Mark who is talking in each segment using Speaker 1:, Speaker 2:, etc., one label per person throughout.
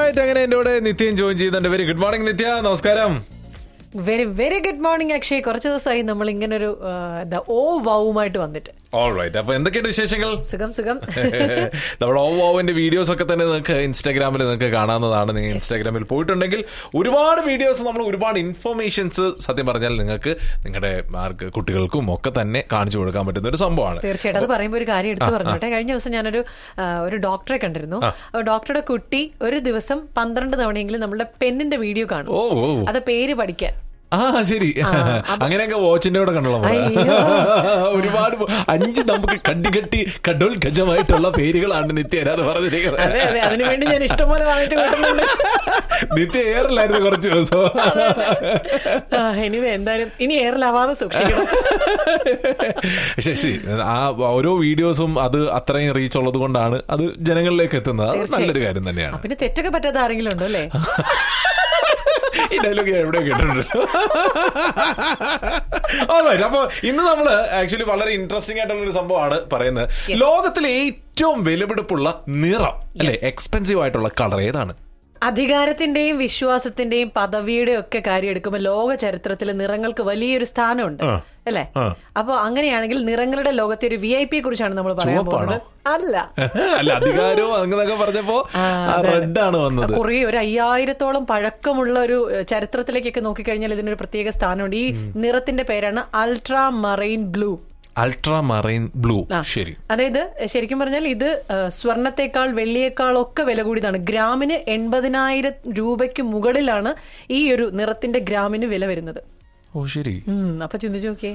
Speaker 1: Alright അങ്ങനെ എന്റെ കൂടെ നിത്യം ജോയിൻ ചെയ്യുന്നുണ്ട് വെരി ഗുഡ് മോർണിംഗ് നിത്യ നമസ്കാരം
Speaker 2: very very good morning Akshay കുറച്ച് ദിവസമായി നമ്മൾ ഇങ്ങനെ ഒരു എന്താ ഓ വൗമായിട്ട് വന്നിട്ട്
Speaker 1: ഓൾറൈറ്റ് അപ്പൊ എന്തൊക്കെയുണ്ട് വിശേഷങ്ങൾ
Speaker 2: സുഖം സുഖം
Speaker 1: നമ്മുടെ ഓ ഓവിന്റെ വീഡിയോസ് ഒക്കെ തന്നെ നിങ്ങൾക്ക് ഇൻസ്റ്റാഗ്രാമിൽ നിങ്ങൾക്ക് കാണാവുന്നതാണ് നിങ്ങൾ ഇൻസ്റ്റാഗ്രാമിൽ പോയിട്ടുണ്ടെങ്കിൽ ഒരുപാട് വീഡിയോസ് നമ്മൾ ഒരുപാട് ഇൻഫർമേഷൻസ് സത്യം പറഞ്ഞാൽ നിങ്ങൾക്ക് നിങ്ങളുടെ മാർക്ക് കുട്ടികൾക്കും ഒക്കെ തന്നെ കാണിച്ചു കൊടുക്കാൻ പറ്റുന്ന ഒരു സംഭവമാണ്
Speaker 2: തീർച്ചയായിട്ടും അത് പറയുമ്പോൾ ഒരു കാര്യം എടുത്തു പറഞ്ഞോട്ടെ കഴിഞ്ഞ ദിവസം ഞാനൊരു ആ, ഒരു ഡോക്ടറെ കണ്ടിരുന്നു അപ്പോൾ ഡോക്ടറുടെ കുട്ടി ഒരു ദിവസം പന്ത്രണ്ട് തവണയെങ്കിലും നമ്മുടെ പെന്നിന്റെ വീഡിയോ കാണും
Speaker 1: ഓ ഓ
Speaker 2: അത് പേര് പഠിക്കാൻ
Speaker 1: ആ ശരി അങ്ങനെയൊക്കെ വാച്ചിന്റെ കൂടെ കണ്ടല്ലോ നമ്മള്.
Speaker 2: അയ്യോ.
Speaker 1: ഒരുപാട് അഞ്ച് നമുക്ക് കണ്ടി കെട്ടി കഡോൽ ഗജമായിട്ടുള്ള പേരുകളാണ് നിത്യ അത്
Speaker 2: അതെ
Speaker 1: പറഞ്ഞിരിക്കുന്നത്
Speaker 2: അതെ അതിനുവേണ്ടി ഞാൻ ഇഷ്ടംപോലെ വാങ്ങിച്ചു കൂട്ടുന്നുണ്ട്
Speaker 1: നിത്യ ഏറിലായിരുന്നു കുറച്ച് ദിവസം
Speaker 2: എനിവേ എന്തായാലും ഇനി എയറിലാവാതെ സൂക്ഷിക്കണം
Speaker 1: ശരി ആ ഓരോ വീഡിയോസും അത് അത്രയും റീച്ച് ഉള്ളത് കൊണ്ടാണ് അത് ജനങ്ങളിലേക്ക് എത്തുന്നത് അത് നല്ലൊരു കാര്യം
Speaker 2: ആ,
Speaker 1: തന്നെയാണ്
Speaker 2: പിന്നെ തെറ്റൊക്കെ പറ്റാത്ത ആരെങ്കിലും ഉണ്ടോ അല്ലേ
Speaker 1: ഈ ഡയലോഗ് ഞാൻ എവിടെ കേട്ടിട്ടുണ്ട് Alright, അപ്പൊ ഇന്ന് നമ്മള് ആക്ച്വലി വളരെ ഇൻട്രസ്റ്റിംഗ് ആയിട്ടുള്ള ഒരു സംഭവമാണ് പറയുന്നത് ലോകത്തിലെ ഏറ്റവും വിലപിടിപ്പുള്ള നിറം അല്ലെ എക്സ്പെൻസീവ് ആയിട്ടുള്ള കളർ ഏതാണ്
Speaker 2: അധികാരത്തിന്റെയും വിശ്വാസത്തിന്റെയും പദവിയുടെയും ഒക്കെ കാര്യം എടുക്കുമ്പോൾ ലോക ചരിത്രത്തിൽ നിറങ്ങൾക്ക് വലിയൊരു സ്ഥാനമുണ്ട്
Speaker 1: ആ.
Speaker 2: അല്ലേ
Speaker 1: ആ.
Speaker 2: അപ്പൊ അങ്ങനെയാണെങ്കിൽ നിറങ്ങളുടെ ലോകത്തെ ഒരു വി ഐ പിയെ കുറിച്ചാണ് നമ്മൾ പറയാൻ
Speaker 1: ചുവപ്പാണോ?
Speaker 2: പോകുന്നത് അല്ല
Speaker 1: അല്ല അധികാരവും അങ്ങനെയൊക്കെ പറഞ്ഞപ്പോ
Speaker 2: ആ, അതെ, അതെ.
Speaker 1: റെഡ് ആണ് വന്നത്
Speaker 2: കുറേ ഒരു അയ്യായിരത്തോളം പഴക്കമുള്ള ഒരു ഏഹ്, ചരിത്രത്തിലേക്കൊക്കെ നോക്കിക്കഴിഞ്ഞാൽ ഇതിനൊരു പ്രത്യേക സ്ഥാനമുണ്ട് ഈ നിറത്തിന്റെ പേരാണ് ultramarine blue
Speaker 1: ultramarine blue
Speaker 2: ആ.
Speaker 1: ശരി
Speaker 2: അതായത് ശരിക്കും പറഞ്ഞാൽ ഇത് ആ, സ്വർണത്തെക്കാൾ വെള്ളിയേക്കാൾ ഒക്കെ വില കൂടിയതാണ് ഗ്രാമിന് എൺപതിനായിരം രൂപയ്ക്ക് മുകളിലാണ് ഈ ഒരു നിറത്തിന്റെ ഗ്രാമിന് വില വരുന്നത്
Speaker 1: ഓ ശരി
Speaker 2: ഉം, അപ്പൊ ചിന്തിച്ചു നോക്കിയേ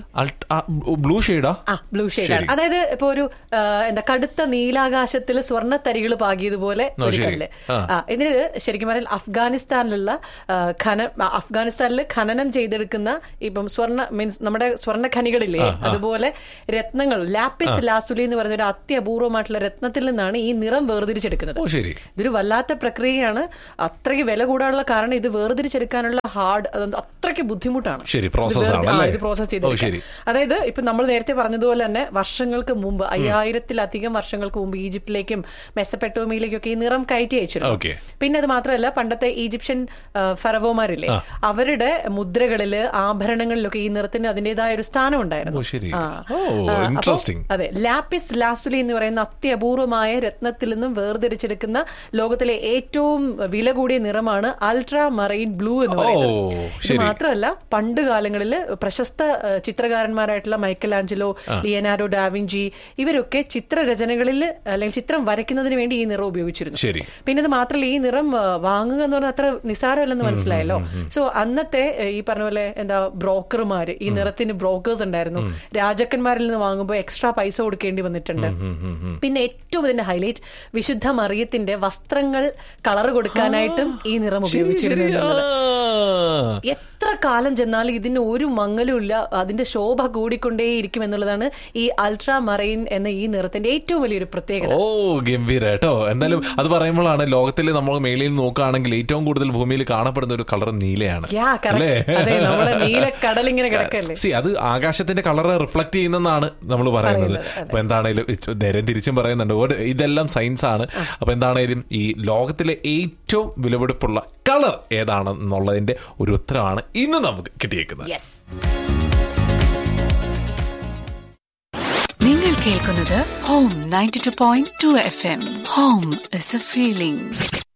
Speaker 1: ബ്ലൂ ഷെയ്ഡാ
Speaker 2: ആ ബ്ലൂ ഷെയ്ഡ്
Speaker 1: ശരി.
Speaker 2: അതായത് ഇപ്പൊ ഒരു ആ, എന്താ കടുത്ത നീലാകാശത്തിൽ സ്വർണ്ണ തരികൾ പാകിയതുപോലെ
Speaker 1: ഓ,
Speaker 2: ഒരു
Speaker 1: ശരി.
Speaker 2: കല്ല്
Speaker 1: ആ.
Speaker 2: ആ, ഇതിന് ശരിക്കും പറഞ്ഞാൽ അഫ്ഗാനിസ്ഥാനിലുള്ള ആ, ഖന ആ, അഫ്ഗാനിസ്ഥാനിൽ ഖനനം ചെയ്തെടുക്കുന്ന ഇപ്പം സ്വർണ്ണ മീൻസ് നമ്മുടെ സ്വർണ്ണ ഖനികളില്ലേ അതുപോലെ രത്നങ്ങൾ ലാപ്പിസ് ലാസുലി എന്ന് പറയുന്ന ഒരു അത്യപൂർവമായിട്ടുള്ള രത്നത്തിൽ നിന്നാണ് ഈ നിറം വേർതിരിച്ചെടുക്കുന്നത്
Speaker 1: ഓ ശരി
Speaker 2: ഇതൊരു വല്ലാത്ത പ്രക്രിയയാണ് അത്രയ്ക്ക് വില കൂടാനുള്ള കാരണം ഇത് വേർതിരിച്ചെടുക്കാനുള്ള ഹാർഡ് അത്രയ്ക്ക് ബുദ്ധിമുട്ടാണ്
Speaker 1: ശരി, process
Speaker 2: ഇത് വേർതി-
Speaker 1: ആണ്
Speaker 2: ആ,
Speaker 1: അല്ലേ?
Speaker 2: ഇത് പ്രോസസ്
Speaker 1: ഓ,
Speaker 2: ചെയ്ത്
Speaker 1: ശരി.
Speaker 2: അതായത് ഇപ്പൊ നമ്മൾ നേരത്തെ പറഞ്ഞതുപോലെ തന്നെ വർഷങ്ങൾക്ക് മുമ്പ് അയ്യായിരത്തിലധികം വർഷങ്ങൾക്ക് മുമ്പ് ഈജിപ്തിലേക്കും മെസ്സപ്പെട്ടോമിയിലേക്കും ഒക്കെ ഈ നിറം കയറ്റി അയച്ചിരുന്നു
Speaker 1: ഓക്കെ
Speaker 2: പിന്നെ അത് മാത്രമല്ല പണ്ടത്തെ ഈജിപ്ഷ്യൻ ആ, ഫറവോമാരില്ലേ അവരുടെ മുദ്രകളില് ആഭരണങ്ങളിലൊക്കെ ഈ നിറത്തിന് അതിന്റേതായ ഒരു സ്ഥാനം ഉണ്ടായിരുന്നു
Speaker 1: ഓ ശരി
Speaker 2: ആ.
Speaker 1: ഓ
Speaker 2: ആ, അപ്പോ-
Speaker 1: ഇൻട്രസ്റ്റിംഗ്
Speaker 2: അതെ ലാപ്പിസ് ലാസുലി എന്ന് പറയുന്ന അത്യപൂർവമായ രത്നത്തിൽ നിന്നും വേർതിരിച്ചെടുക്കുന്ന ലോകത്തിലെ ഏറ്റവും വില കൂടിയ നിറമാണ് അൾട്രാ മറൈൻ ബ്ലൂ എന്ന് പറയുന്നത്
Speaker 1: ഓ,
Speaker 2: ഇത്
Speaker 1: ശരി.
Speaker 2: മാത്രമല്ല പണ്ട് കാലങ്ങളിൽ പ്രശസ്ത ഏഹ്, ചിത്രകാരന്മാരായിട്ടുള്ള മൈക്കൽ ആഞ്ചലോ ലിയനാരോ ഡാവിഞ്ചി ഇവരൊക്കെ ചിത്രരചനകളിൽ അല്ലെങ്കിൽ ചിത്രം വരയ്ക്കുന്നതിന് വേണ്ടി ഈ നിറം ഉപയോഗിച്ചിരുന്നു
Speaker 1: ശരി
Speaker 2: പിന്നെ ഇത് മാത്രമല്ല ഈ നിറം ആ, വാങ്ങുക എന്ന് പറഞ്ഞാൽ അത്ര നിസ്സാരമല്ലെന്ന് മനസ്സിലായല്ലോ സോ അന്നത്തെ ഏ, ഈ പറഞ്ഞ പോലെ എന്താ ബ്രോക്കർമാര് ഈ നിറത്തിന് ബ്രോക്കേഴ്സ് ഉണ്ടായിരുന്നു രാജാക്കന്മാരിൽ നിന്ന് വാങ്ങുമ്പോൾ എക്സ്ട്രാ പൈസ കൊടുക്കേണ്ടി വന്നിട്ടുണ്ട് പിന്നെ ഏറ്റവും ഇതിന്റെ ഹൈലൈറ്റ് വിശുദ്ധ മറിയത്തിന്റെ വസ്ത്രങ്ങൾ കളർ കൊടുക്കാനായിട്ടും ഈ നിറം ഉപയോഗിച്ചിരുന്നു എന്നുള്ളത്. എത്ര കാലം ചെന്നാലും ഇതിന് ഒരു മങ്ങലും ഇല്ല അതിന്റെ ശോഭ കൂടിക്കൊണ്ടേയിരിക്കും എന്നുള്ളതാണ് ഈ അൾട്രാ മറൈൻ എന്ന ഈ നിറത്തിന്റെ ഏറ്റവും വലിയൊരു പ്രത്യേകത
Speaker 1: ഓ ഗംഭീര കേട്ടോ എന്തായാലും അത് പറയുമ്പോഴാണ് ലോകത്തിൽ നമ്മൾ മേളിൽ നിന്ന് നോക്കുകയാണെങ്കിൽ ഏറ്റവും കൂടുതൽ ഭൂമിയിൽ കാണപ്പെടുന്ന ഒരു കളർ നീലയാണ്
Speaker 2: യാ കറക്റ്റ് അതെ നമ്മുടെ നീലക്കടൽ ഇങ്ങനെ കിടക്കല്ലേ
Speaker 1: സി അത് ആകാശത്തിന്റെ കളറ് റിഫ്ലക്ട് ചെയ്യുന്നെന്നാണ് നമ്മൾ പറയുന്നത് അപ്പൊ എന്താണേലും ഇച്ച് നേരെ തിരിച്ചും പറയുന്നുണ്ട് ഒരു- ഇതെല്ലാം സയൻസ് ആണ് അപ്പൊ എന്താണേലും ഈ ലോകത്തിലെ ഏറ്റവും വിലപിടിപ്പുള്ള കളർ ഏതാണെന്നുള്ളതിന്റെ ഒരു ഉത്തരമാണ് ഇന്ന് നമുക്ക് കിട്ടിയേക്കുന്നത്
Speaker 2: യെസ്
Speaker 3: നിങ്ങൾ കേൾക്കുന്നത് home ninety two point two F M home is a feeling